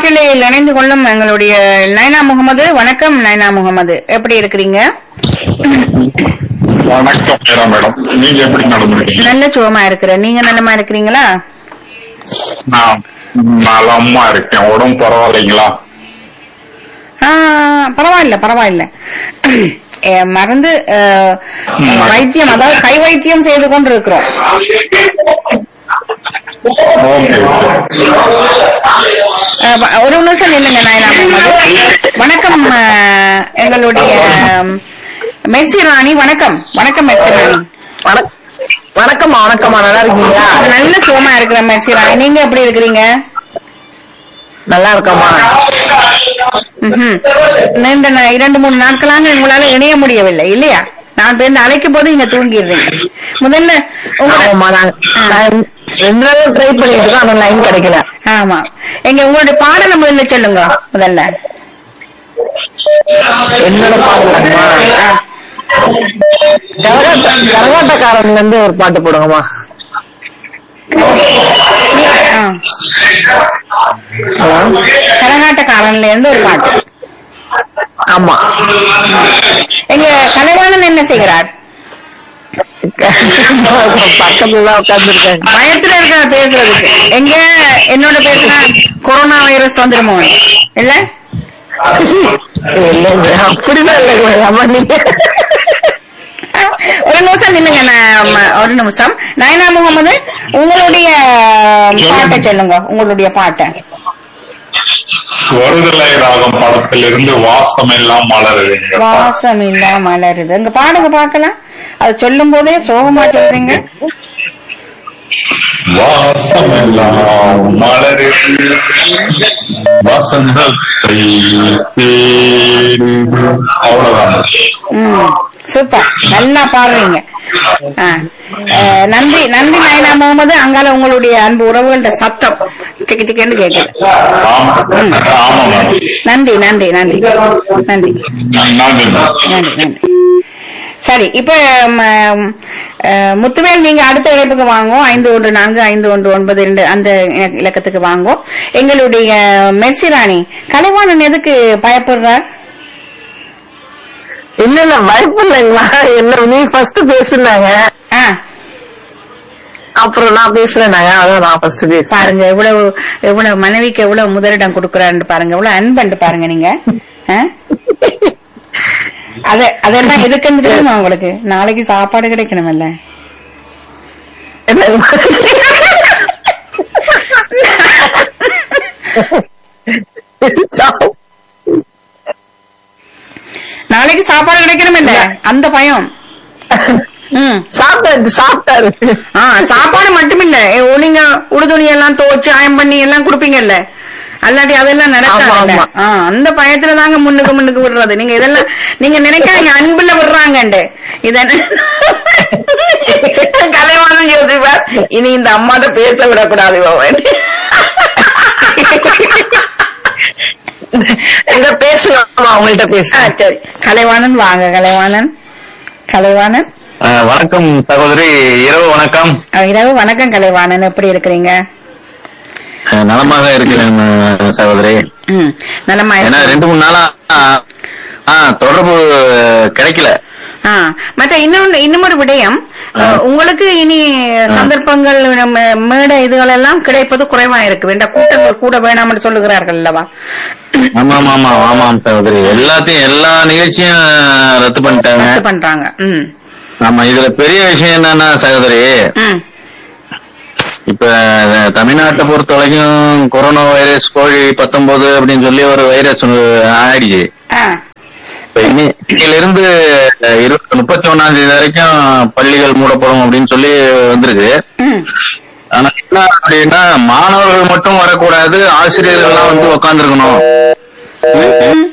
காற்றிலையில் இணைந்து கொள்ளும் எங்களுடைய நைனா முகமது வணக்கம் நைனா முகமது எப்படி இருக்கிறீங்க வணக்கம் மேடம் மேடம் நீங்க எப்படி மேடம் இருக்கீங்க நல்ல சுகமா இருக்கிறேன் நீங்க நல்லமா இருக்கிறீங்களா நான் நலமா இருக்கேன் உடம்பு பரவாயில்லைங்களா ஆ, பரவாயில்ல பரவாயில்ல ஏ, மருந்து அஹ், வைத்தியம் அதாவது கை வைத்தியம் செய்து கொண்டு இருக்கிறோம் ஓகே அஹ், வ- ஒரு நிமிஷம் நில்லுங்க நாயனா முகமது வணக்கம் அஹ், எங்களுடைய அஹ், மெர்சி ராணி வணக்கம் வணக்கம் மெர்சி ராணி வணக்- வணக்கம்மா வணக்கம்மா நல்லா இருக்கீங்களா நல்ல சுகமா இருக்கிற மெர்சி ராணி நீங்க எப்படி இருக்கிறீங்க நல்லா இருக்கம்மா ம்ஹும். நீண்ட நா- இரண்டு மூணு நாட்களாக உங்களால இணைய முடியவில்லை இல்லையா நான் பேருந்து அழைக்கும் போது நீங்க தூங்கிடுறீங்க முதல்ல உங்க ஆமாம்மா நான் நான் ரெண்டு நாளும் ட்ரை பண்ணிட்டு இருக்கேன் ஆனா லைன் கிடைக்கல ஆமா எங்க உங்களுடைய பாடலை முதல்ல சொல்லுங்க முதல்ல என்னோட பாடலாமா ஆ. கரகாட்ட கரகாட்டக்காரன்ல இருந்து ஒரு பாட்டு போடுங்கம்மா ஆ. ஹலோ கரகாட்டக்காரன்ல இருந்து ஒரு பாட்டு ஆமா எங்க கலைவாணன் என்ன செய்கிறார் பக்கத்துல உட்காந்துருக்காங்க பயத்துல இருக்கிறார் பேசுறதுக்கு எங்க என்னோட பேசுனா கொரோனா வைரஸ் வந்துருமோ இல்ல இல்லைங்க அப்படிதான் இல்லைங்க அம்மா நீங்க ஒரு நிமிஷம் நில்லுங்க நான் ஒரு நிமிஷம் நயனா முகமது உங்களுடைய பாட்டை சொல்லுங்க உங்களுடைய பாட்டை வருதலை ராகம் படத்திலிருந்து வாசம் எல்லாம் மலருதுங்க வாசம் இல்ல மலருது இங்க பாடுங்க பார்க்கலாம் அது சொல்லும் போதே சோகமா சொல்றீங்க வாசம் எல்லாம் மலருது வசந்தத்தை தேடுது. அவ்வளவுதான் ம் சூப்பர் நல்லா பாடுறீங்க ஆ. அஹ், நன்றி நன்றி நயனா முகமது அங்கால உங்களுடைய அன்பு உறவுகள்ட்ட சத்தம் டிக்கி டிக்கன்னு கேக்குது ஆமா ஆமா மேடம் நன்றி நன்றி நன்றி நன்றி நன்றி நன்றி நன்றி சரி இப்ப ம, அஹ், முத்துவேல் நீங்க அடுத்த இழைப்புக்கு வாங்குவோம் ஐந்து ஒன்று நான்கு ஐந்து ஒன்று ஒன்பது இரண்டு அந்த இல- இலக்கத்துக்கு வாங்குவோம் எங்களுடைய மெர்சிராணி கலைவாணன் எதுக்கு பயப்படுறார் இல்ல இல்ல வாய்ப்பு இல்லைங்களா என்ன நீ ஃபர்ஸ்ட் பேசுனாங்க ஆ அப்புறம் நான் பேசுறேனாங்க அதான் நான் ஃபர்ஸ்ட் பேசுறேன் பாருங்க எவ்வளவு எவ்வளவு மனைவிக்கு எவ்வளவு முதலிடம் கொடுக்கறான்னு பாருங்க எவ்வளவு அன்பண்டு பாருங்க நீங்க ஆ? அத அதெல்லாம் எதுக்குன்னு தெரியுமா உங்களுக்கு நாளைக்கு சாப்பாடு கிடைக்கணும்ல நாளைக்கு சாப்பாடு கிடைக்கணும்ல அந்த பயம் ம் சாப்பிட்டாரு சாப்பிட்டாரு ஆ சாப்பாடு மட்டுமில்ல ஏ, ஒழுங்க உடுதுணி எல்லாம் துவைச்சு அயம் பண்ணி எல்லாம் கொடுப்பீங்கல்ல அல்லாட்டி அதெல்லாம் நடக்காதுல்ல ஆமா, ஆ, அந்த பயத்துல தாங்க முன்னுக்கு முன்னுக்கு விடுறது நீங்க இதெல்லாம் நீங்க நினைக்காங்க அன்புல விடுறாங்கண்டு இத கலைவாணன் யோசிப்பார் இனி இந்த அம்மாட்ட பேச விடக்கூடாது இவன் இந்த பேசலாமா அவங்கள்ட்ட பேச ஆ, சரி கலைவாணன் வாங்க கலைவாணன் கலைவாணன் அஹ் வணக்கம் சகோதரி இரவு வணக்கம் ஆ, இரவு வணக்கம் கலைவாணன் எப்படி இருக்கிறீங்க அஹ் நலமாக இருக்கிறேன் அஹ் சகோதரி ம் நலமா ஏன்னா இருக்கு. ரெண்டு மூணு நாளா அஹ், ஆஹ் தொடர்பு கிடைக்கல ஆ, மற்ற இன்னொன்னு இன்னும் ஒரு விடயம் ஆ. அஹ், உங்களுக்கு இனி சந்தர்ப்பங்கள் நம்ம மேடை இதுகள் எல்லாம் கிடைப்பது குறைவா இருக்கு வேண்டாம் கூட்டங்கள் கூட வேணாம்னு சொல்லுகிறார்கள் அல்லவா ஆமாம் ஆமாம் ஆமாம் சகோதரி எல்லாத்தையும் எல்லா நிகழ்ச்சியும் ரத்து பண்ணிட்டாங்க ரத்து பண்றாங்க ம் ஆமா இதுல பெரிய விஷயம் என்னன்னா சகோதரி ம் இப்ப அஹ், தமிழ்நாட்டை பொறுத்த வரைக்கும் கொரோனா வைரஸ் கோழி பத்தொன்பது அப்படின்னு சொல்லி ஒரு வைரஸ் ஆயிடுச்சு ஆ இப்ப இன்னி- இன்னையில இருந்து இருபத்தி முப்பத்தி ஒண்ணாம் தேதி வரைக்கும் பள்ளிகள் மூடப்படும் அப்படின்னு சொல்லி வந்திருக்கு ம் ஆனா என்ன அப்படின்னா மாணவர்கள் மட்டும் வரக்கூடாது ஆசிரியர்கள்லாம் வந்து உட்காந்துருக்கணும் ம்,